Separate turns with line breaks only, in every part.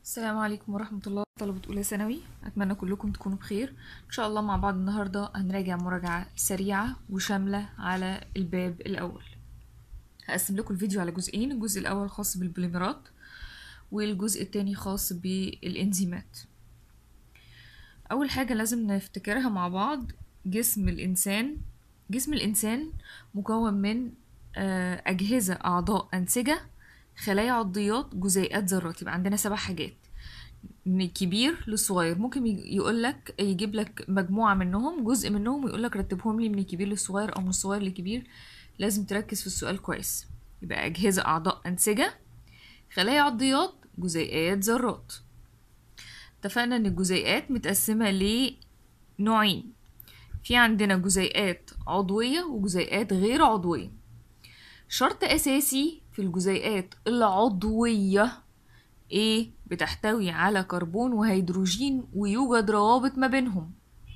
السلام عليكم ورحمة الله طلبة أولى ثانوي أتمنى كلكم تكونوا بخير إن شاء الله مع بعض النهاردة هنراجع مراجعة سريعة وشاملة على الباب الأول هقسم لكم الفيديو على جزئين الجزء الأول خاص بالبوليمرات والجزء التاني خاص بالإنزيمات أول حاجة لازم نفتكرها مع بعض جسم الإنسان جسم الإنسان مكون من آه، أجهزة أعضاء أنسجة خلايا عضيات جزيئات ذرات يبقى عندنا سبع حاجات من الكبير للصغير ممكن يقول لك يجيب لك مجموعة منهم جزء منهم ويقول لك رتبهم لي من الكبير للصغير أو من الصغير للكبير لازم تركز في السؤال كويس يبقى أجهزة أعضاء أنسجة خلايا عضيات جزيئات ذرات اتفقنا ان الجزيئات متقسمة لنوعين في عندنا جزيئات عضوية وجزيئات غير عضوية شرط أساسي في الجزيئات العضوية ايه بتحتوي على كربون وهيدروجين ويوجد روابط ما بينهم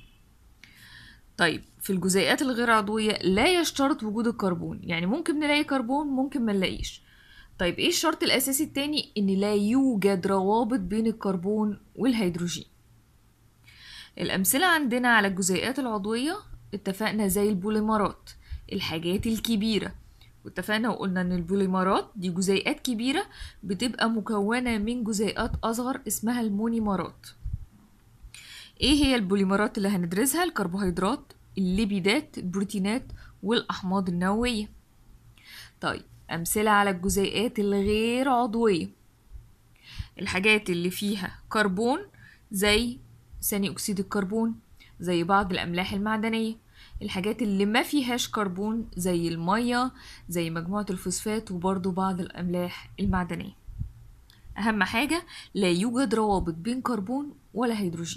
طيب في الجزيئات الغير عضوية لا يشترط وجود الكربون يعني ممكن نلاقي كربون ممكن ما نلاقيش طيب ايه الشرط الاساسي التاني ان لا يوجد روابط بين الكربون والهيدروجين الامثله عندنا على الجزيئات العضويه اتفقنا زي البوليمرات الحاجات الكبيره واتفقنا وقلنا ان البوليمرات دي جزيئات كبيره بتبقى مكونه من جزيئات اصغر اسمها المونيمرات ايه هي البوليمرات اللي هندرسها الكربوهيدرات الليبيدات البروتينات والاحماض النوويه طيب أمثلة على الجزيئات الغير عضوية الحاجات اللي فيها كربون زي ثاني أكسيد الكربون زي بعض الأملاح المعدنية الحاجات اللي ما فيهاش كربون زي المية زي مجموعة الفوسفات وبرضو بعض الأملاح المعدنية أهم حاجة لا يوجد روابط بين كربون ولا هيدروجين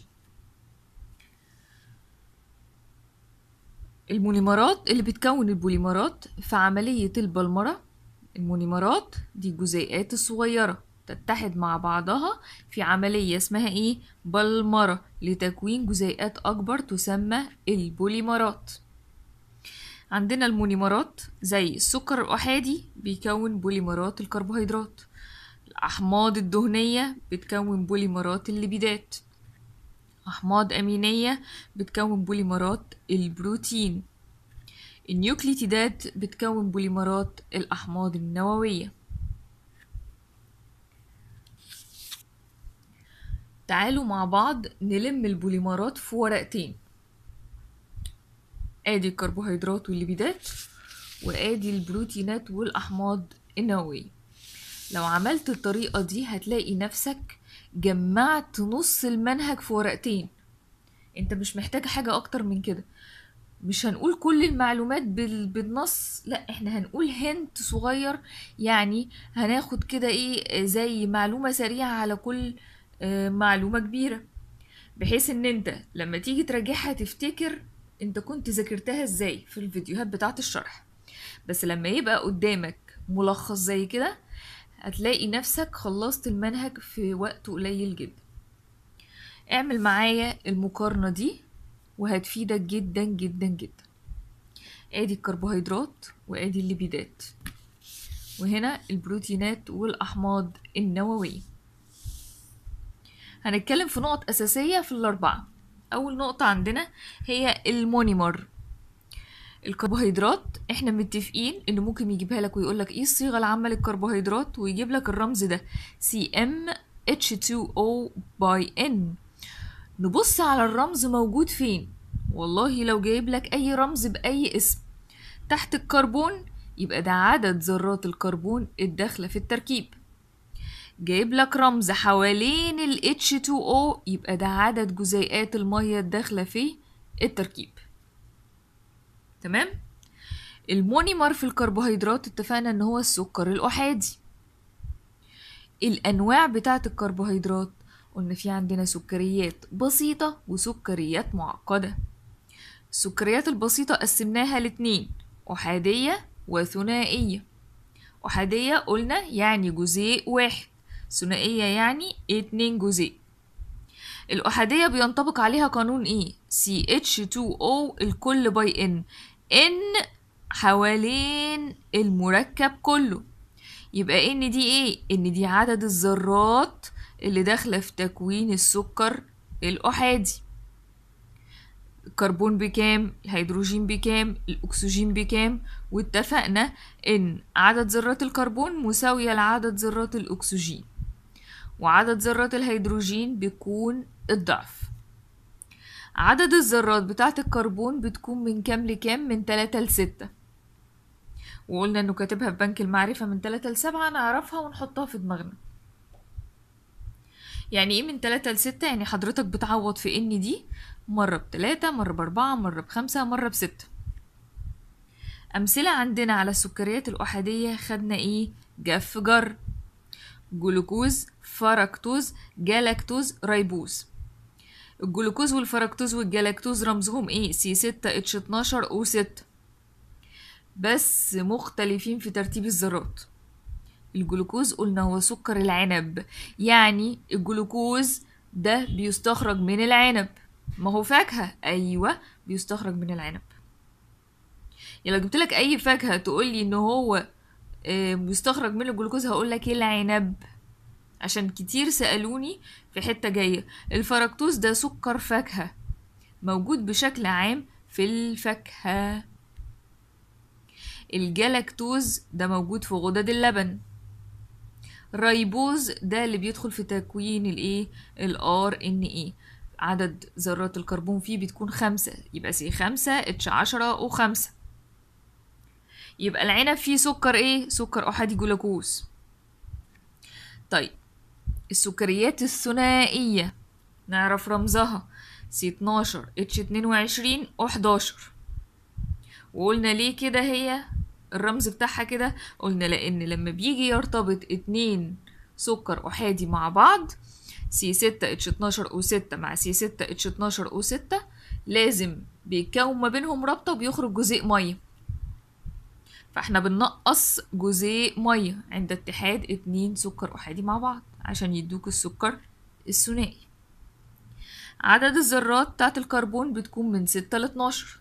المونيمرات اللي بتكون البوليمرات في عملية البلمرة المونيمرات دي الجزيئات الصغيرة تتحد مع بعضها في عملية اسمها ايه بلمرة لتكوين جزيئات أكبر تسمى البوليمرات عندنا المونيمرات زي السكر الأحادي بيكون بوليمرات الكربوهيدرات الأحماض الدهنية بتكون بوليمرات الليبيدات أحماض أمينية بتكون بوليمرات البروتين النيوكليتيدات بتكون بوليمرات الأحماض النووية تعالوا مع بعض نلم البوليمرات في ورقتين ادي الكربوهيدرات والليبيدات وادي البروتينات والأحماض النووية لو عملت الطريقة دي هتلاقي نفسك جمعت نص المنهج في ورقتين انت مش محتاج حاجة اكتر من كده مش هنقول كل المعلومات بال... بالنص لا احنا هنقول هنت صغير يعني هناخد كده ايه زي معلومة سريعة على كل آه معلومة كبيرة بحيث ان انت لما تيجي تراجعها تفتكر انت كنت ذاكرتها ازاي في الفيديوهات بتاعة الشرح بس لما يبقى قدامك ملخص زي كده هتلاقي نفسك خلصت المنهج في وقت قليل جدا اعمل معايا المقارنة دي وهتفيدك جدا جدا جدا ادي الكربوهيدرات وادي الليبيدات وهنا البروتينات والاحماض النووية هنتكلم في نقط اساسية في الاربعة اول نقطة عندنا هي المونيمر الكربوهيدرات احنا متفقين انه ممكن يجيبها لك ويقول لك ايه الصيغه العامه للكربوهيدرات ويجيب لك الرمز ده CmH2O by N نبص على الرمز موجود فين والله لو جايب لك اي رمز باي اسم تحت الكربون يبقى ده عدد ذرات الكربون الداخله في التركيب جايب لك رمز حوالين ال H2O يبقى ده عدد جزيئات الميه الداخله في التركيب تمام المونيمر في الكربوهيدرات اتفقنا ان هو السكر الاحادي الانواع بتاعه الكربوهيدرات قلنا في عندنا سكريات بسيطة وسكريات معقدة السكريات البسيطة قسمناها لاتنين أحادية وثنائية أحادية قلنا يعني جزيء واحد ثنائية يعني اتنين جزيء الأحادية بينطبق عليها قانون ايه CH2O الكل باي N N حوالين المركب كله يبقى ان دي ايه ان دي عدد الذرات اللي داخلة في تكوين السكر الأحادي الكربون بكام الهيدروجين بكام الأكسجين بكام واتفقنا إن عدد ذرات الكربون مساوية لعدد ذرات الأكسجين وعدد ذرات الهيدروجين بيكون الضعف عدد الذرات بتاعة الكربون بتكون من كام لكام من تلاتة لستة وقلنا انه كاتبها في بنك المعرفة من تلاتة لسبعة نعرفها ونحطها في دماغنا يعني ايه من تلاتة لستة يعني حضرتك بتعوض في ان دي مرة بتلاتة مرة بأربعة مرة بخمسة مرة بستة أمثلة عندنا على السكريات الأحادية خدنا ايه جف جر جلوكوز فركتوز جلاكتوز ريبوز الجلوكوز والفركتوز والجلاكتوز رمزهم ايه سي ستة اتش اتناشر او ستة بس مختلفين في ترتيب الذرات الجلوكوز قلنا هو سكر العنب يعني الجلوكوز ده بيستخرج من العنب ما هو فاكهة أيوة بيستخرج من العنب يعني لو جبت لك أي فاكهة تقول لي إن هو آه، بيستخرج من الجلوكوز هقول لك العنب عشان كتير سألوني في حتة جاية الفركتوز ده سكر فاكهة موجود بشكل عام في الفاكهة الجلاكتوز ده موجود في غدد اللبن الريبوز ده اللي بيدخل في تكوين الايه الار ان ايه عدد ذرات الكربون فيه بتكون خمسة يبقى سي خمسة اتش عشرة وخمسة يبقى العنب فيه سكر ايه سكر احادي جلوكوز طيب السكريات الثنائية نعرف رمزها سي 12 اتش 22 و 11 وقلنا ليه كده هي الرمز بتاعها كده قلنا لان لما بيجي يرتبط اتنين سكر احادي مع بعض سي 6 اتش 12 او 6 مع سي 6 اتش 12 او 6 لازم بيتكون ما بينهم رابطه وبيخرج جزيء ميه فاحنا بننقص جزيء ميه عند اتحاد اتنين سكر احادي مع بعض عشان يدوك السكر الثنائي عدد الذرات بتاعت الكربون بتكون من ستة ل 12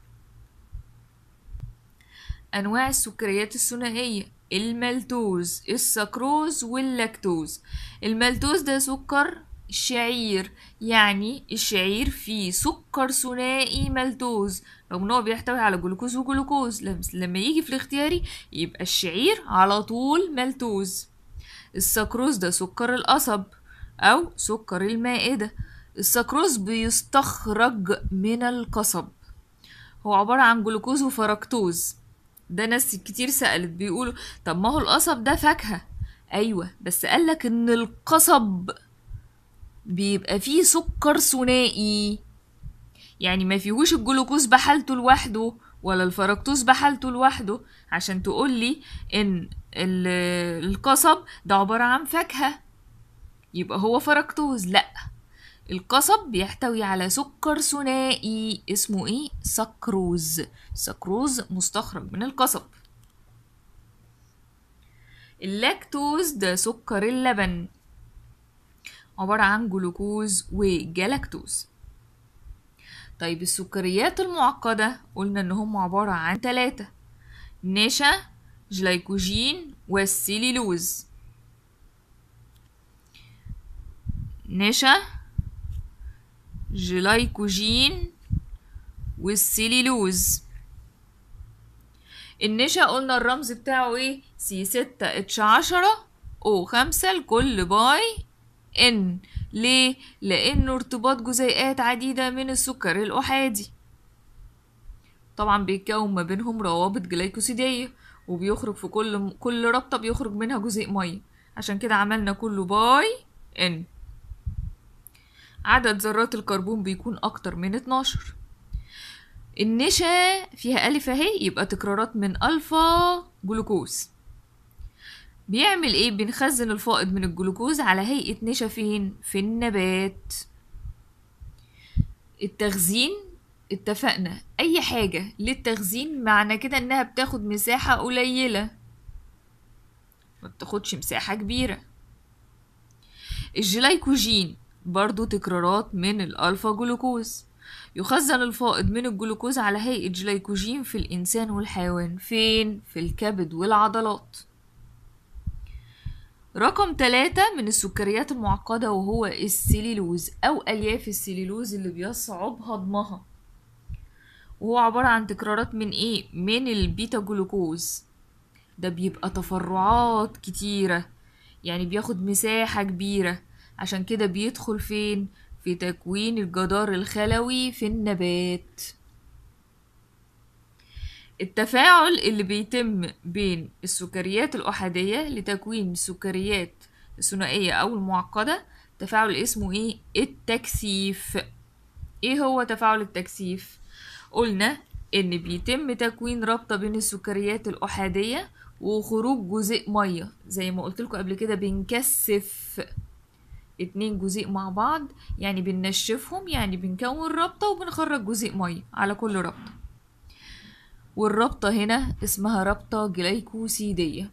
أنواع السكريات الثنائية المالتوز السكروز واللاكتوز المالتوز ده سكر الشعير يعني الشعير فيه سكر ثنائي مالتوز رغم ان هو بيحتوي على جلوكوز وجلوكوز لما يجي في الاختياري يبقى الشعير على طول مالتوز السكروز ده سكر القصب او سكر المائدة السكروز بيستخرج من القصب هو عبارة عن جلوكوز وفركتوز ده ناس كتير سألت بيقولوا طب ما هو القصب ده فاكهة أيوة بس قالك إن القصب بيبقى فيه سكر ثنائي يعني ما فيهوش الجلوكوز بحالته لوحده ولا الفركتوز بحالته لوحده عشان تقولي ان القصب ده عبارة عن فاكهة يبقى هو فركتوز لأ القصب بيحتوي على سكر ثنائي اسمه ايه سكروز سكروز مستخرج من القصب اللاكتوز ده سكر اللبن عبارة عن جلوكوز وجلاكتوز طيب السكريات المعقدة قلنا ان هم عبارة عن ثلاثة نشا جلايكوجين والسيليلوز نشا جلايكوجين والسيليلوز النشا قلنا الرمز بتاعه ايه سي ستة اتش عشرة او خمسة لكل باي ان ليه لانه ارتباط جزيئات عديدة من السكر الاحادي طبعا بيتكون ما بينهم روابط جلايكوسيدية وبيخرج في كل كل رابطة بيخرج منها جزيء مية عشان كده عملنا كله باي ان عدد ذرات الكربون بيكون أكتر من 12 النشا فيها ألف أهي يبقى تكرارات من ألفا جلوكوز بيعمل ايه بنخزن الفائض من الجلوكوز على هيئة نشا فين في النبات التخزين اتفقنا اي حاجة للتخزين معنى كده انها بتاخد مساحة قليلة ما بتاخدش مساحة كبيرة الجلايكوجين برضو تكرارات من الألفا جلوكوز يخزن الفائض من الجلوكوز على هيئة جليكوجين في الإنسان والحيوان فين؟ في الكبد والعضلات رقم ثلاثة من السكريات المعقدة وهو السليلوز أو ألياف السليلوز اللي بيصعب هضمها وهو عبارة عن تكرارات من إيه؟ من البيتا جلوكوز ده بيبقى تفرعات كتيرة يعني بياخد مساحة كبيرة عشان كده بيدخل فين؟ في تكوين الجدار الخلوي في النبات التفاعل اللي بيتم بين السكريات الأحادية لتكوين السكريات الثنائية أو المعقدة تفاعل اسمه ايه؟ التكثيف ايه هو تفاعل التكثيف؟ قلنا ان بيتم تكوين رابطة بين السكريات الأحادية وخروج جزيء مية زي ما قلت لكم قبل كده بنكثف اتنين جزيء مع بعض يعني بننشفهم يعني بنكون رابطة وبنخرج جزيء مية على كل رابطة والرابطة هنا اسمها رابطة جليكوسيدية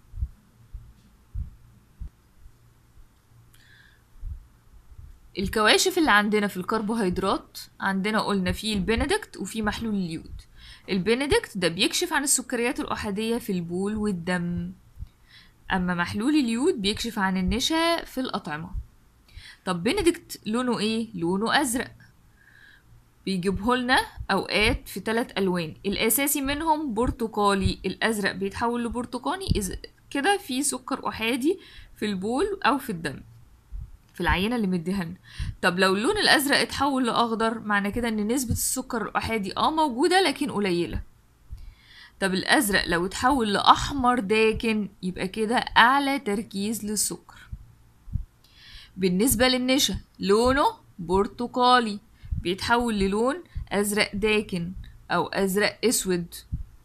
الكواشف اللي عندنا في الكربوهيدرات عندنا قلنا في البنديكت وفي محلول اليود البنديكت ده بيكشف عن السكريات الأحادية في البول والدم أما محلول اليود بيكشف عن النشا في الأطعمة طب بنديكت لونه ايه؟ لونه أزرق بيجيبه لنا اوقات في ثلاث الوان الاساسي منهم برتقالي الازرق بيتحول لبرتقاني اذا كده في سكر احادي في البول او في الدم في العينه اللي مديها لنا طب لو اللون الازرق اتحول لاخضر معنى كده ان نسبه السكر الاحادي اه موجوده لكن قليله طب الازرق لو اتحول لاحمر داكن يبقى كده اعلى تركيز للسكر بالنسبه للنشا لونه برتقالي بيتحول للون أزرق داكن أو أزرق أسود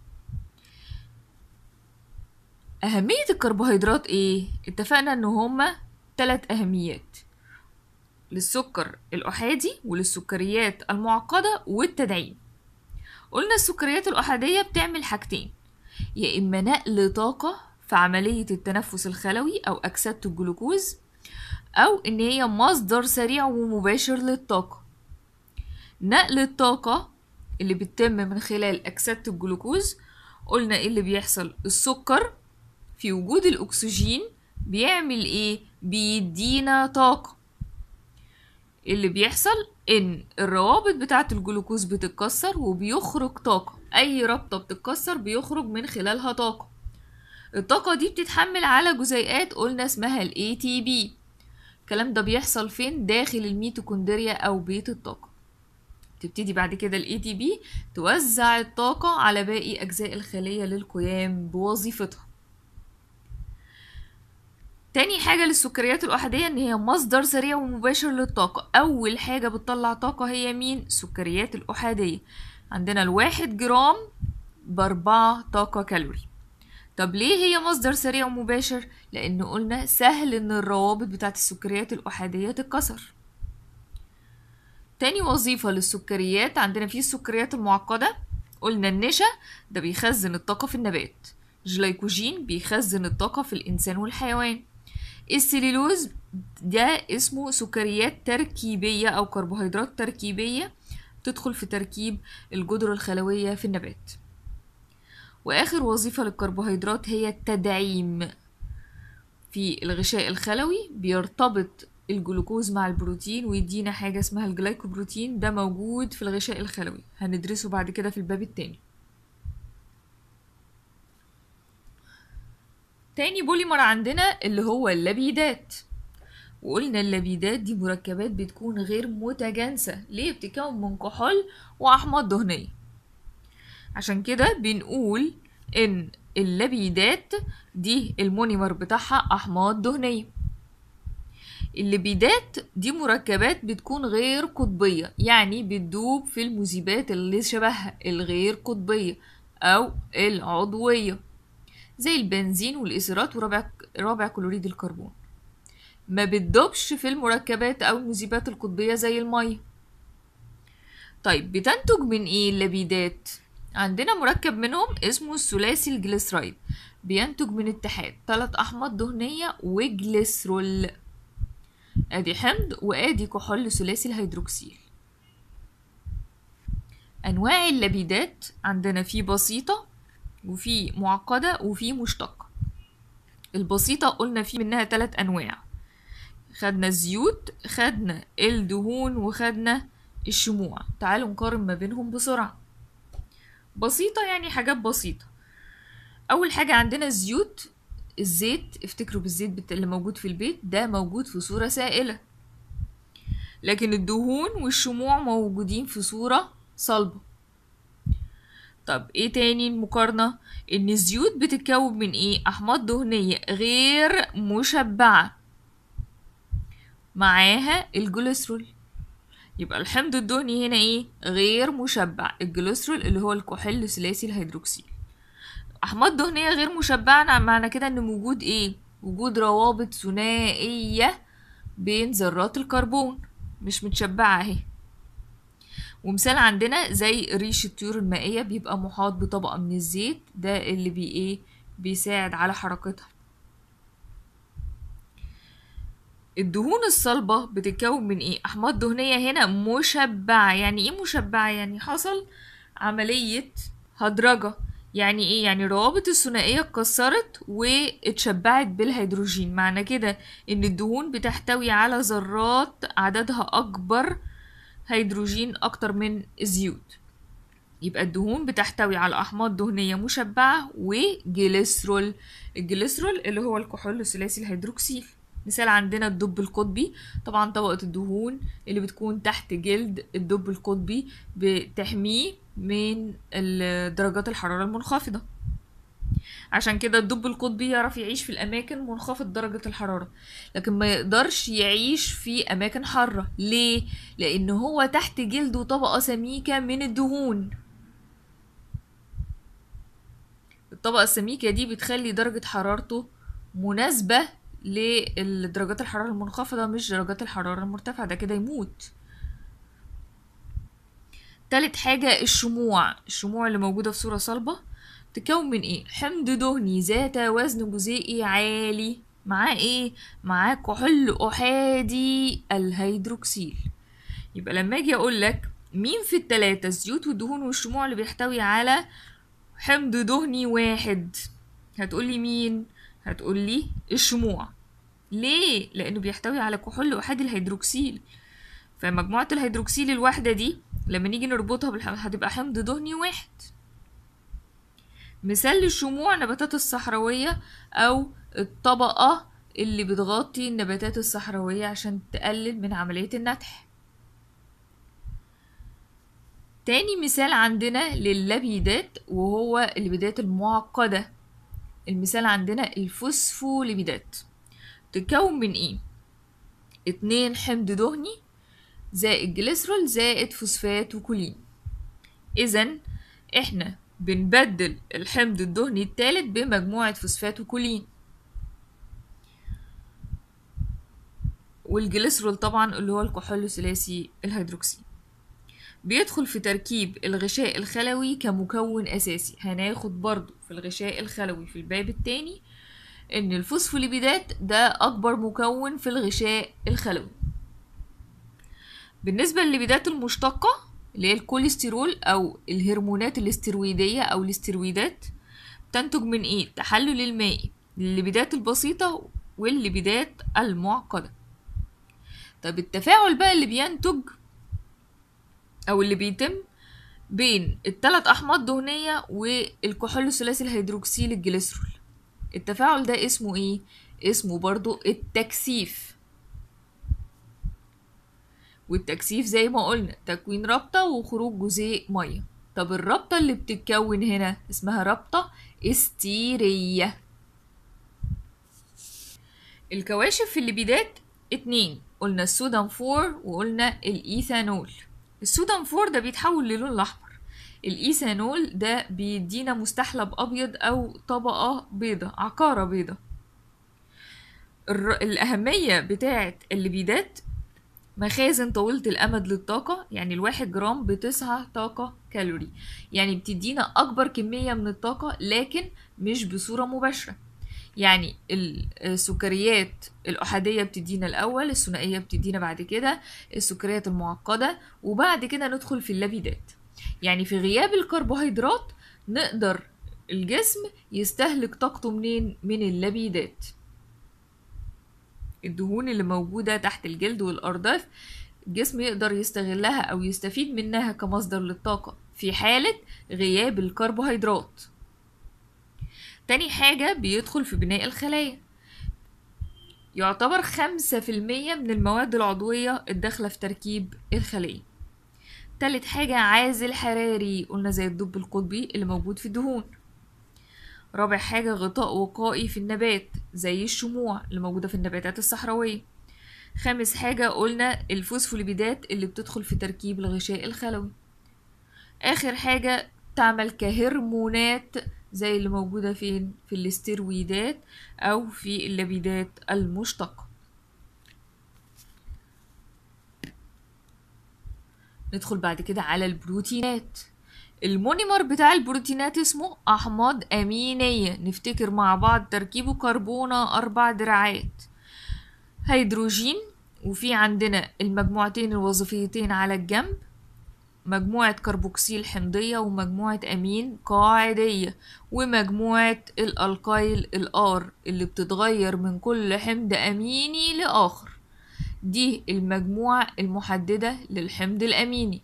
أهمية الكربوهيدرات إيه؟ اتفقنا إن هما تلات أهميات للسكر الأحادي وللسكريات المعقدة والتدعيم قلنا السكريات الأحادية بتعمل حاجتين يا إما نقل طاقة في عملية التنفس الخلوي أو أكسدة الجلوكوز أو إن هي مصدر سريع ومباشر للطاقة نقل الطاقة اللي بتتم من خلال أكسدة الجلوكوز قلنا ايه اللي بيحصل السكر في وجود الأكسجين بيعمل ايه بيدينا طاقة اللي بيحصل ان الروابط بتاعة الجلوكوز بتتكسر وبيخرج طاقة اي رابطة بتتكسر بيخرج من خلالها طاقة الطاقة دي بتتحمل على جزيئات قلنا اسمها ال ATP الكلام ده بيحصل فين داخل الميتوكوندريا او بيت الطاقة تبتدي بعد كده ال ATP توزع الطاقة على باقي أجزاء الخلية للقيام بوظيفتها تاني حاجة للسكريات الأحادية إن هي مصدر سريع ومباشر للطاقة أول حاجة بتطلع طاقة هي مين؟ السكريات الأحادية عندنا الواحد جرام بأربعة طاقة كالوري طب ليه هي مصدر سريع ومباشر؟ لأن قلنا سهل إن الروابط بتاعت السكريات الأحادية تتكسر تاني وظيفة للسكريات عندنا في السكريات المعقدة قلنا النشا ده بيخزن الطاقة في النبات جلايكوجين بيخزن الطاقة في الإنسان والحيوان السليلوز ده اسمه سكريات تركيبية أو كربوهيدرات تركيبية تدخل في تركيب الجدر الخلوية في النبات وآخر وظيفة للكربوهيدرات هي التدعيم في الغشاء الخلوي بيرتبط الجلوكوز مع البروتين ويدينا حاجة اسمها الجلايكوبروتين ده موجود في الغشاء الخلوي هندرسه بعد كده في الباب التاني تاني بوليمر عندنا اللي هو اللبيدات وقلنا اللبيدات دي مركبات بتكون غير متجانسة ليه بتتكون من كحول وأحماض دهنية عشان كده بنقول إن اللبيدات دي المونيمر بتاعها أحماض دهنية اللبيدات دي مركبات بتكون غير قطبية يعني بتدوب في المذيبات اللي شبهها الغير قطبية أو العضوية زي البنزين والإيثيرات ورابع رابع كلوريد الكربون ما بتدوبش في المركبات أو المذيبات القطبية زي المية طيب بتنتج من ايه اللبيدات عندنا مركب منهم اسمه الثلاثي الجليسرايد بينتج من اتحاد ثلاث احماض دهنيه وجليسرول ادي حمض وادي كحول ثلاثي الهيدروكسيل انواع اللبيدات عندنا في بسيطه وفي معقده وفي مشتقه البسيطة قلنا في منها ثلاث أنواع خدنا الزيوت خدنا الدهون وخدنا الشموع تعالوا نقارن ما بينهم بسرعة بسيطة يعني حاجات بسيطة أول حاجة عندنا الزيوت الزيت افتكروا بالزيت بت- اللي موجود في البيت ده موجود في صورة سائلة لكن الدهون والشموع موجودين في صورة صلبة طب ايه تاني المقارنة ان الزيوت بتتكون من ايه احماض دهنية غير مشبعة معاها الجليسرول يبقى الحمض الدهني هنا ايه غير مشبع الجليسرول اللي هو الكحول ثلاثي الهيدروكسيل احماض دهنيه غير مشبعه معنى كده ان وجود ايه وجود روابط ثنائيه بين ذرات الكربون مش متشبعه اهي ومثال عندنا زي ريش الطيور المائيه بيبقى محاط بطبقه من الزيت ده اللي بي ايه بيساعد على حركتها الدهون الصلبة بتتكون من ايه؟ أحماض دهنية هنا مشبعة يعني ايه مشبعة؟ يعني حصل عملية هدرجة يعني ايه؟ يعني الروابط الثنائية اتكسرت واتشبعت بالهيدروجين معنى كده ان الدهون بتحتوي على ذرات عددها أكبر هيدروجين أكتر من الزيوت يبقى الدهون بتحتوي على أحماض دهنية مشبعة وجليسرول الجليسرول اللي هو الكحول الثلاثي الهيدروكسيل مثال عندنا الدب القطبي طبعا طبقة الدهون اللي بتكون تحت جلد الدب القطبي بتحميه من ال- درجات الحرارة المنخفضة عشان كده الدب القطبي يعرف يعيش في الأماكن منخفض درجة الحرارة لكن ما يقدرش يعيش في أماكن حارة ليه؟ لأن هو تحت جلده طبقة سميكة من الدهون الطبقة السميكة دي بتخلي درجة حرارته مناسبة لدرجات الحرارة المنخفضة مش درجات الحرارة المرتفعة ده كده يموت تالت حاجة الشموع الشموع اللي موجودة في صورة صلبة تكون من ايه حمض دهني ذات وزن جزيئي عالي معاه ايه معاه كحول احادي الهيدروكسيل يبقى لما اجي اقول لك مين في التلاتة الزيوت والدهون والشموع اللي بيحتوي على حمض دهني واحد هتقولي مين هتقولي الشموع ليه لانه بيحتوي على كحول احادي الهيدروكسيل فمجموعة الهيدروكسيل الواحدة دي لما نيجي نربطها بالحمض هتبقى حمض دهني واحد مثال للشموع النباتات الصحراوية أو الطبقة اللي بتغطي النباتات الصحراوية عشان تقلل من عملية النتح تاني مثال عندنا لللبيدات وهو اللبيدات المعقدة المثال عندنا الفوسفوليبيدات تتكون من ايه اتنين حمض دهني زائد جليسرول زائد فوسفات وكولين اذا احنا بنبدل الحمض الدهني الثالث بمجموعة فوسفات وكولين والجليسرول طبعا اللي هو الكحول الثلاثي الهيدروكسي بيدخل في تركيب الغشاء الخلوي كمكون أساسي هناخد برضو في الغشاء الخلوي في الباب التاني إن الفوسفوليبيدات ده أكبر مكون في الغشاء الخلوي بالنسبة للليبيدات المشتقة اللي هي الكوليسترول أو الهرمونات الاسترويدية أو الاسترويدات تنتج من إيه؟ تحلل المائي للليبيدات البسيطة والليبيدات المعقدة طب التفاعل بقى اللي بينتج أو اللي بيتم بين الثلاث أحماض دهنية والكحول الثلاثي الهيدروكسيل الجليسرول التفاعل ده اسمه ايه؟ اسمه برضو التكثيف والتكثيف زي ما قلنا تكوين رابطة وخروج جزيء مية طب الرابطة اللي بتتكون هنا اسمها رابطة استيرية الكواشف في الليبيدات اتنين قلنا السودان فور وقلنا الإيثانول السودان فور ده بيتحول للون الأحمر الإيثانول ده بيدينا مستحلب أبيض أو طبقة بيضة عقارة بيضة الر... الأهمية بتاعة الليبيدات مخازن طويلة الأمد للطاقة يعني الواحد جرام بتسعة طاقة كالوري يعني بتدينا أكبر كمية من الطاقة لكن مش بصورة مباشرة يعني السكريات الأحادية بتدينا الأول الثنائية بتدينا بعد كده السكريات المعقدة وبعد كده ندخل في اللبيدات يعني في غياب الكربوهيدرات نقدر الجسم يستهلك طاقته منين من اللبيدات الدهون اللي موجودة تحت الجلد والأرداف الجسم يقدر يستغلها أو يستفيد منها كمصدر للطاقة في حالة غياب الكربوهيدرات تاني حاجة بيدخل في بناء الخلايا يعتبر خمسة في المية من المواد العضوية الداخلة في تركيب الخلية تالت حاجة عازل حراري قلنا زي الدب القطبي اللي موجود في الدهون رابع حاجة غطاء وقائي في النبات زي الشموع اللي موجودة في النباتات الصحراوية خامس حاجة قلنا الفوسفوليبيدات اللي بتدخل في تركيب الغشاء الخلوي آخر حاجة تعمل كهرمونات زي اللي موجودة فين في الاسترويدات أو في اللبيدات المشتقة ندخل بعد كده على البروتينات المونيمر بتاع البروتينات اسمه أحماض أمينية نفتكر مع بعض تركيبه كربونة أربع دراعات هيدروجين وفي عندنا المجموعتين الوظيفيتين على الجنب مجموعة كربوكسيل حمضية ومجموعة أمين قاعدية ومجموعة الألقايل الآر اللي بتتغير من كل حمض أميني لآخر دي المجموعة المحددة للحمض الأميني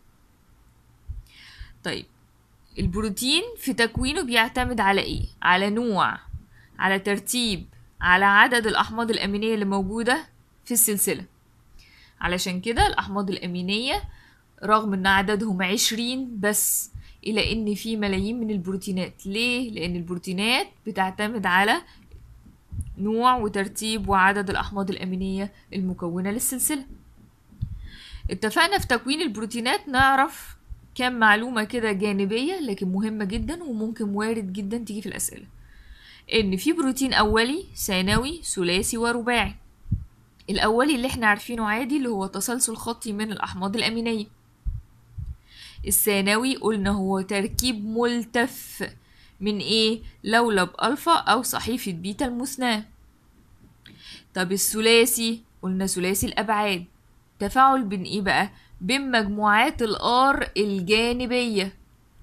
طيب البروتين في تكوينه بيعتمد على ايه على نوع على ترتيب على عدد الأحماض الأمينية اللي موجودة في السلسلة علشان كده الأحماض الأمينية رغم ان عددهم عشرين بس الى ان في ملايين من البروتينات ليه لان البروتينات بتعتمد على نوع وترتيب وعدد الاحماض الامينيه المكونه للسلسله اتفقنا في تكوين البروتينات نعرف كام معلومه كده جانبيه لكن مهمه جدا وممكن وارد جدا تيجي في الاسئله ان في بروتين اولي ثانوي ثلاثي ورباعي الاولي اللي احنا عارفينه عادي اللي هو تسلسل خطي من الاحماض الامينيه الثانوي قلنا هو تركيب ملتف من ايه لولب الفا او صحيفة بيتا المثناة طب الثلاثي قلنا ثلاثي الابعاد تفاعل بين ايه بقى بين مجموعات الار الجانبية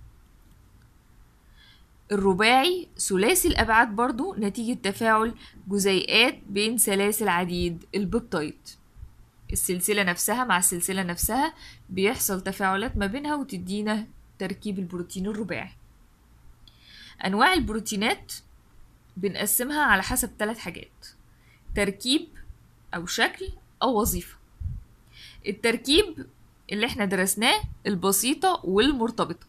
الرباعي ثلاثي الابعاد برضو نتيجة تفاعل جزيئات بين سلاسل عديد البيبتايد السلسلة نفسها مع السلسلة نفسها بيحصل تفاعلات ما بينها وتدينا تركيب البروتين الرباعي أنواع البروتينات بنقسمها على حسب ثلاث حاجات تركيب أو شكل أو وظيفة التركيب اللي احنا درسناه البسيطة والمرتبطة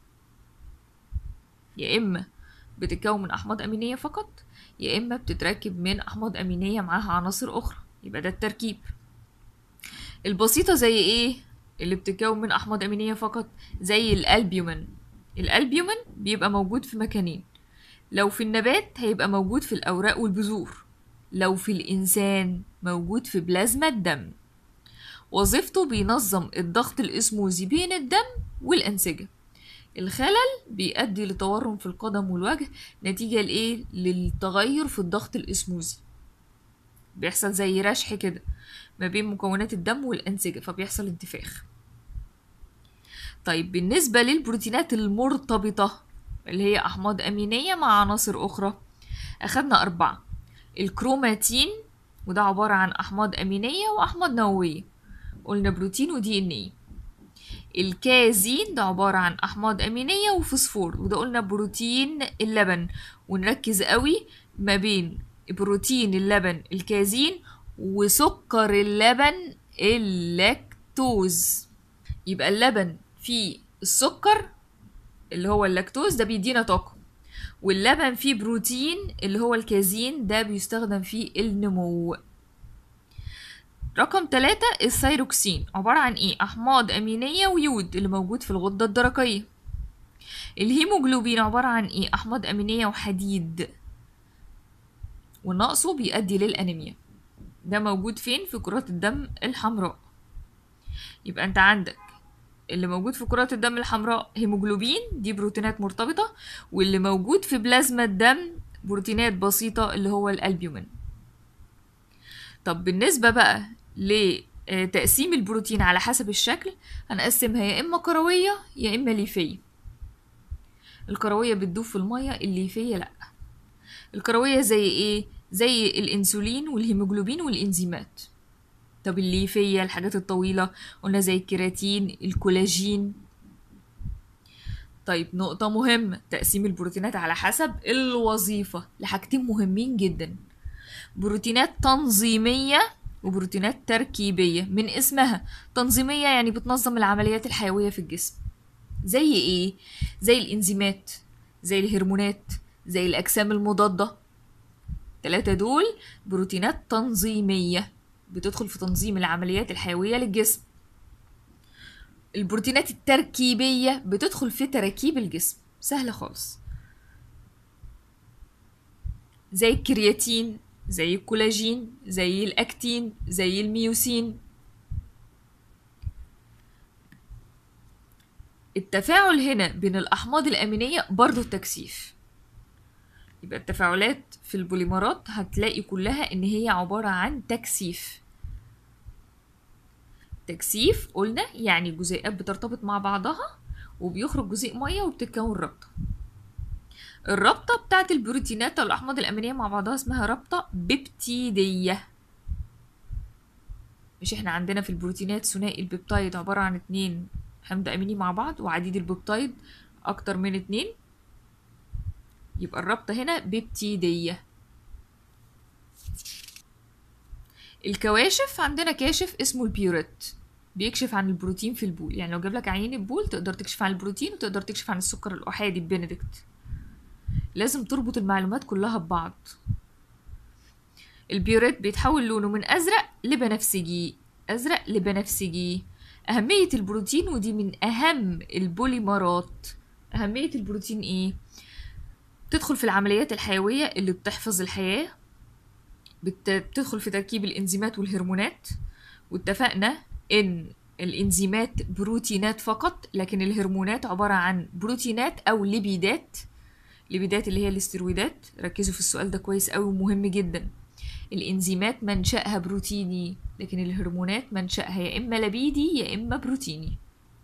يا إما بتتكون من أحماض أمينية فقط يا إما بتتركب من أحماض أمينية معاها عناصر أخرى يبقى ده التركيب البسيطة زي ايه اللي بتتكون من أحماض أمينية فقط زي الألبيومين الألبيومين بيبقى موجود في مكانين لو في النبات هيبقى موجود في الأوراق والبذور لو في الإنسان موجود في بلازما الدم وظيفته بينظم الضغط الإسموزي بين الدم والأنسجة الخلل بيؤدي لتورم في القدم والوجه نتيجة لإيه؟ للتغير في الضغط الإسموزي بيحصل زي رشح كده ما بين مكونات الدم والأنسجة فبيحصل انتفاخ طيب بالنسبة للبروتينات المرتبطة اللي هي أحماض أمينية مع عناصر أخرى أخدنا أربعة الكروماتين وده عبارة عن أحماض أمينية وأحماض نووية قلنا بروتين ودي ان ايه الكازين ده عبارة عن أحماض أمينية وفوسفور وده قلنا بروتين اللبن ونركز قوي ما بين بروتين اللبن الكازين وسكر اللبن اللاكتوز يبقى اللبن فيه السكر اللي هو اللاكتوز ده بيدينا طاقة واللبن فيه بروتين اللي هو الكازين ده بيستخدم في النمو رقم ثلاثة الثيروكسين عبارة عن ايه أحماض أمينية ويود اللي موجود في الغدة الدرقية الهيموجلوبين عبارة عن ايه أحماض أمينية وحديد ونقصه بيؤدي للأنيميا ده موجود فين في كرات الدم الحمراء يبقى انت عندك اللي موجود في كرات الدم الحمراء هيموجلوبين دي بروتينات مرتبطة واللي موجود في بلازما الدم بروتينات بسيطة اللي هو الألبيومين طب بالنسبة بقى لتقسيم البروتين على حسب الشكل هنقسمها يا إما كروية يا إما ليفية الكروية بتدوب في المية الليفية لأ الكروية زي ايه زي الانسولين والهيموجلوبين والانزيمات طب الليفية الحاجات الطويلة قلنا زي الكيراتين الكولاجين طيب نقطة مهمة تقسيم البروتينات على حسب الوظيفة لحاجتين مهمين جدا بروتينات تنظيمية وبروتينات تركيبية من اسمها تنظيمية يعني بتنظم العمليات الحيوية في الجسم زي ايه زي الانزيمات زي الهرمونات زي الاجسام المضادة التلاتة دول بروتينات تنظيمية بتدخل في تنظيم العمليات الحيوية للجسم البروتينات التركيبية بتدخل في تراكيب الجسم سهلة خالص زي الكرياتين زي الكولاجين زي الأكتين زي الميوسين التفاعل هنا بين الأحماض الأمينية برضو التكثيف يبقى التفاعلات في البوليمرات هتلاقي كلها إن هي عبارة عن تكثيف تكثيف قلنا يعني جزيئات بترتبط مع بعضها وبيخرج جزيء ميه وبتتكون رابطه الرابطه بتاعت البروتينات او الاحماض الامينيه مع بعضها اسمها رابطه بيبتيديه مش احنا عندنا في البروتينات ثنائي البيبتايد عباره عن اتنين حمض اميني مع بعض وعديد البيبتايد اكتر من اتنين يبقى الرابطه هنا بيبتيديه الكواشف عندنا كاشف اسمه البيوريت بيكشف عن البروتين في البول يعني لو جاب لك عينة بول تقدر تكشف عن البروتين وتقدر تكشف عن السكر الأحادي بنديكت لازم تربط المعلومات كلها ببعض البيوريت بيتحول لونه من أزرق لبنفسجي أزرق لبنفسجي أهمية البروتين ودي من أهم البوليمرات أهمية البروتين إيه؟ بتدخل في العمليات الحيوية اللي بتحفظ الحياة بت- بتدخل في تركيب الانزيمات والهرمونات واتفقنا ان الانزيمات بروتينات فقط لكن الهرمونات عبارة عن بروتينات او ليبيدات ليبيدات اللي هي الاسترويدات ركزوا في السؤال ده كويس قوي ومهم جدا الانزيمات منشأها بروتيني لكن الهرمونات منشأها يا اما لبيدي يا اما بروتيني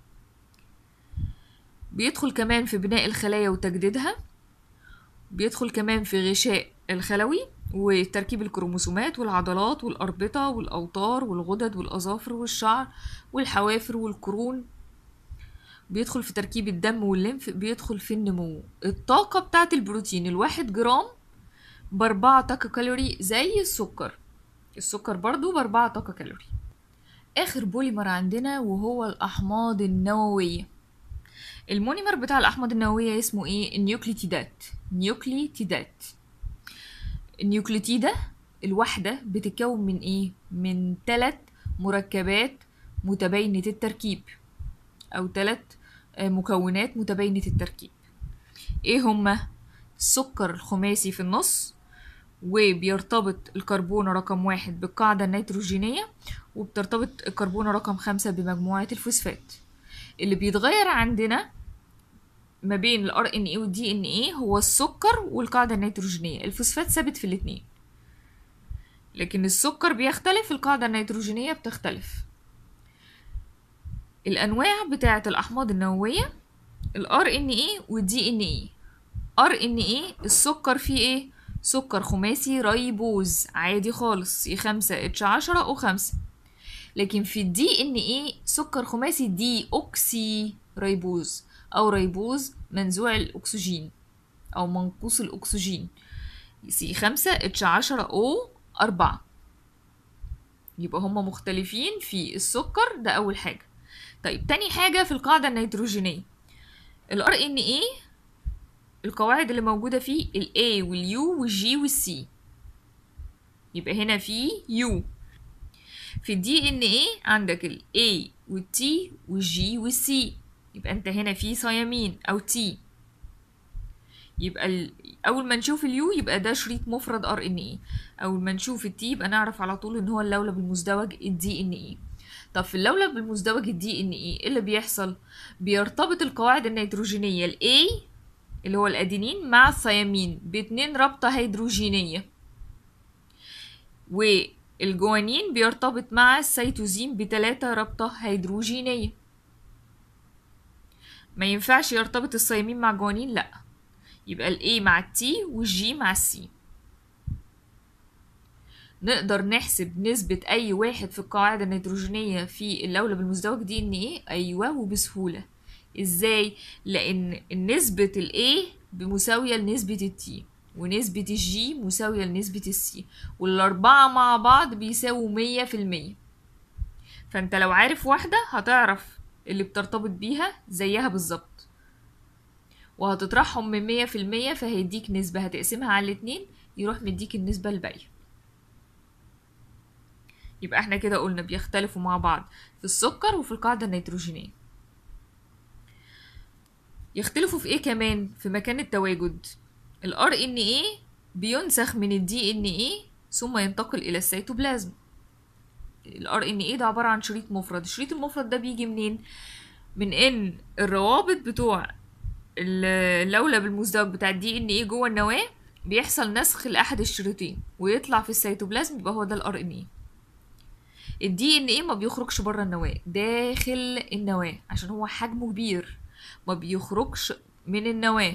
بيدخل كمان في بناء الخلايا وتجديدها بيدخل كمان في غشاء الخلوي وتركيب الكروموسومات والعضلات والأربطة والأوتار والغدد والأظافر والشعر والحوافر والقرون بيدخل في تركيب الدم والليمف بيدخل في النمو الطاقة بتاعت البروتين الواحد جرام بأربعة طاقة كالوري زي السكر السكر برضو بأربعة طاقة كالوري آخر بوليمر عندنا وهو الأحماض النووية المونيمر بتاع الأحماض النووية اسمه ايه النيوكليتيدات نيوكليتيدات النيوكليتيدة الواحدة بتتكون من ايه من ثلاث مركبات متباينة التركيب او ثلاث مكونات متباينة التركيب ايه هما السكر الخماسي في النص وبيرتبط الكربون رقم واحد بالقاعدة النيتروجينية وبترتبط الكربون رقم خمسة بمجموعة الفوسفات اللي بيتغير عندنا ما بين الار ان اي والدي ان اي هو السكر والقاعدة النيتروجينية الفوسفات ثابت في الاتنين لكن السكر بيختلف القاعدة النيتروجينية بتختلف الأنواع بتاعة الأحماض النووية الار ان اي والدي ان اي ار ان اي السكر فيه ايه سكر خماسي ريبوز عادي خالص سي خمسة اتش عشرة او خمسة لكن في الدي ان ايه سكر خماسي دي اوكسي ريبوز او ريبوز منزوع الاكسجين او منقوص الاكسجين سي خمسة اتش عشرة او اربعة يبقى هما مختلفين في السكر ده اول حاجة طيب تاني حاجة في القاعدة النيتروجينية الار ان ايه القواعد اللي موجودة فيه ال A وال U وال G وال C يبقى هنا في U في الدي ان ايه عندك ال A وال T وال G وال C يبقى انت هنا في صيامين او T يبقى ال... اول ما نشوف اليو يبقى ده شريط مفرد ار ان ايه اول ما نشوف التي يبقى نعرف على طول ان هو اللولب المزدوج الدي ان ايه طب في اللولب المزدوج الدي ان ايه ايه اللي بيحصل بيرتبط القواعد النيتروجينيه ال A اللي هو الادينين مع الثيامين باتنين رابطة هيدروجينية والجوانين بيرتبط مع السيتوزين بتلاتة رابطة هيدروجينية ما ينفعش يرتبط الصيامين مع جوانين لا يبقى الاي مع التي والجي مع السي نقدر نحسب نسبة أي واحد في القواعد النيتروجينية في اللولب المزدوج دي إن إيه؟ أيوة وبسهولة إزاي؟ لأن نسبة ال A بمساوية لنسبة ال T ونسبة ال G مساوية لنسبة ال C والأربعة مع بعض بيساووا مية في المية فأنت لو عارف واحدة هتعرف اللي بترتبط بيها زيها بالظبط وهتطرحهم من مية في المية فهيديك نسبة هتقسمها على الاتنين يروح مديك النسبة الباقية يبقى احنا كده قلنا بيختلفوا مع بعض في السكر وفي القاعدة النيتروجينية يختلفوا في ايه كمان في مكان التواجد ال RNA بينسخ من ال DNA ثم ينتقل إلى السيتوبلازم ال RNA ده عبارة عن شريط مفرد الشريط المفرد ده بيجي منين من ان الروابط بتوع اللولب المزدوج بتاع الدي ان ايه جوه النواه بيحصل نسخ لاحد الشريطين ويطلع في السيتوبلازم يبقى هو ده الار ان ايه الدي ان ايه ما بيخرجش بره النواه داخل النواه عشان هو حجمه كبير ما بيخرجش من النواه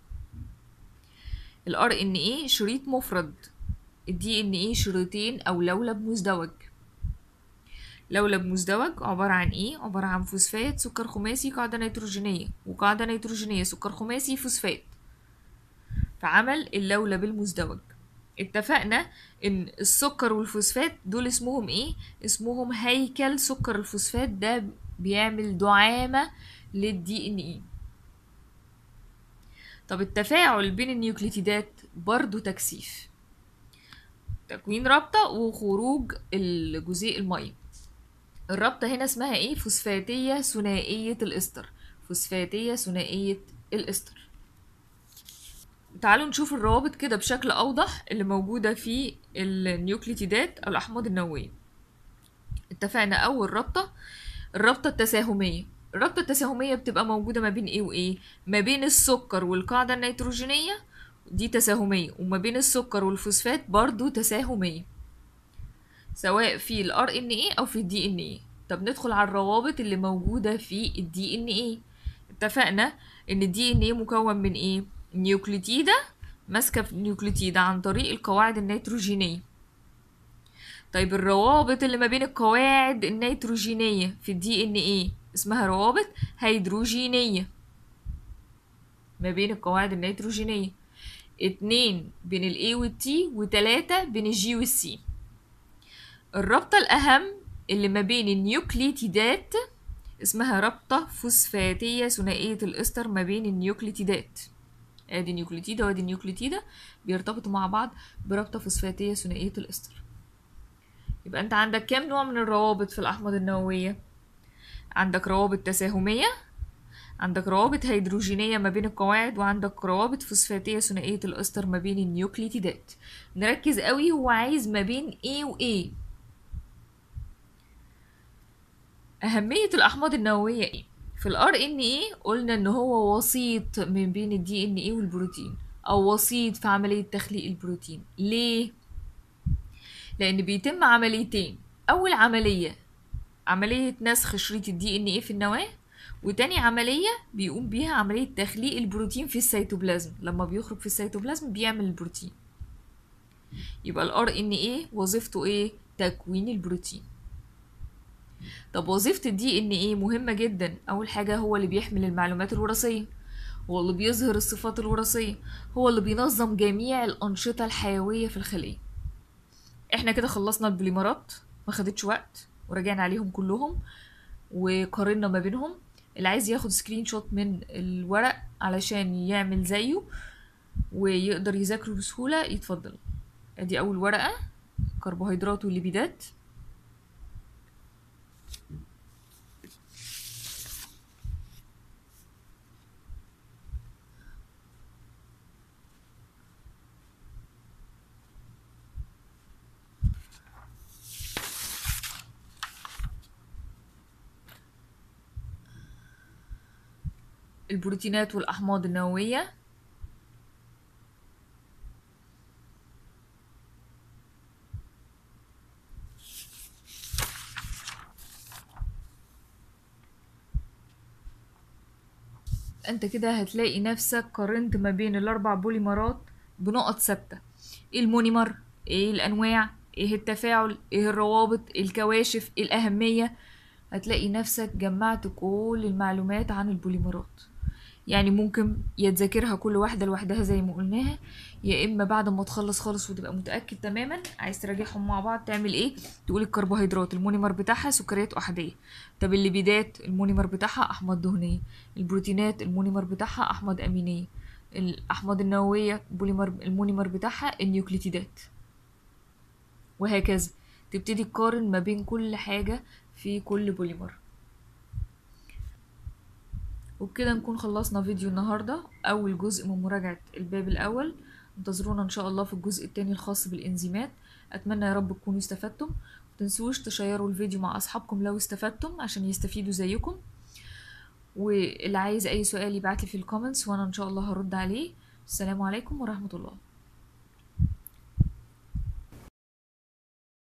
الار ان ايه شريط مفرد الدي ان ايه شريطين او لولب مزدوج لولب مزدوج عبارة عن ايه؟ عبارة عن فوسفات سكر خماسي قاعدة نيتروجينية وقاعدة نيتروجينية سكر خماسي فوسفات فعمل اللولب المزدوج اتفقنا ان السكر والفوسفات دول اسمهم ايه؟ اسمهم هيكل سكر الفوسفات ده بيعمل دعامة للدي ان ايه طب التفاعل بين النيوكليتيدات برضو تكثيف تكوين رابطة وخروج الجزيء المية الرابطة هنا اسمها ايه فوسفاتية ثنائية الاستر فوسفاتية ثنائية الاستر تعالوا نشوف الروابط كده بشكل اوضح اللي موجودة في النيوكليتيدات او الاحماض النووية اتفقنا اول رابطة الرابطة التساهمية الرابطة التساهمية بتبقى موجودة ما بين ايه وايه ما بين السكر والقاعدة النيتروجينية دي تساهمية وما بين السكر والفوسفات برضو تساهمية سواء في ال RNA أو في ال DNA طب ندخل على الروابط اللي موجودة في ال DNA اتفقنا إن ال DNA مكون من إيه؟ نيوكليتيدة ماسكة في نيوكليتيدة عن طريق القواعد النيتروجينية طيب الروابط اللي ما بين القواعد النيتروجينية في ال DNA اسمها روابط هيدروجينية ما بين القواعد النيتروجينية اتنين بين ال A وال T وتلاتة بين ال G وال C الرابطة الأهم اللي ما بين النيوكليتيدات اسمها رابطة فوسفاتية ثنائية الإستر ما بين النيوكليتيدات ادي نيوكليتيدة وادي نيوكليتيدة بيرتبطوا مع بعض برابطة فوسفاتية ثنائية الإستر يبقى انت عندك كام نوع من الروابط في الأحماض النووية عندك روابط تساهمية عندك روابط هيدروجينية ما بين القواعد وعندك روابط فوسفاتية ثنائية الأستر ما بين النيوكليتيدات نركز قوي هو عايز ما بين A و A أهمية الأحماض النووية إيه؟ في ال RNA قلنا إن هو وسيط من بين ال DNA والبروتين أو وسيط في عملية تخليق البروتين ليه؟ لأن بيتم عمليتين أول عملية عملية نسخ شريط ال DNA في النواة وتاني عملية بيقوم بيها عملية تخليق البروتين في السيتوبلازم لما بيخرج في السيتوبلازم بيعمل البروتين يبقى ال RNA وظيفته ايه؟ تكوين البروتين طب وظيفة الدي ان ايه مهمة جدا اول حاجة هو اللي بيحمل المعلومات الوراثية هو اللي بيظهر الصفات الوراثية هو اللي بينظم جميع الأنشطة الحيوية في الخلية احنا كده خلصنا البوليمرات ما خدتش وقت وراجعنا عليهم كلهم وقارنا ما بينهم اللي عايز ياخد سكرين شوت من الورق علشان يعمل زيه ويقدر يذاكره بسهولة يتفضل ادي اول ورقة كربوهيدرات والليبيدات البروتينات والأحماض النووية انت كده هتلاقي نفسك قارنت ما بين الاربع بوليمرات بنقط ثابته ايه المونيمر ايه الانواع ايه التفاعل ايه الروابط إيه الكواشف ايه الاهميه هتلاقي نفسك جمعت كل المعلومات عن البوليمرات يعني ممكن يا تذاكرها كل واحده لوحدها زي ما قلناها يا اما بعد ما تخلص خالص وتبقى متاكد تماما عايز تراجعهم مع بعض تعمل ايه تقول الكربوهيدرات المونيمر بتاعها سكريات احاديه طب الليبيدات المونيمر بتاعها احماض دهنيه البروتينات المونيمر بتاعها احماض امينيه الاحماض النوويه بوليمر المونيمر بتاعها النيوكليتيدات وهكذا تبتدي تقارن ما بين كل حاجه في كل بوليمر وبكده نكون خلصنا فيديو النهاردة أول جزء من مراجعة الباب الأول انتظرونا إن شاء الله في الجزء التاني الخاص بالإنزيمات أتمنى يا رب تكونوا استفدتم متنسوش تشيروا الفيديو مع أصحابكم لو استفدتم عشان يستفيدوا زيكم واللي عايز أي سؤال يبعتلي في الكومنتس وأنا إن شاء الله هرد عليه السلام عليكم ورحمة الله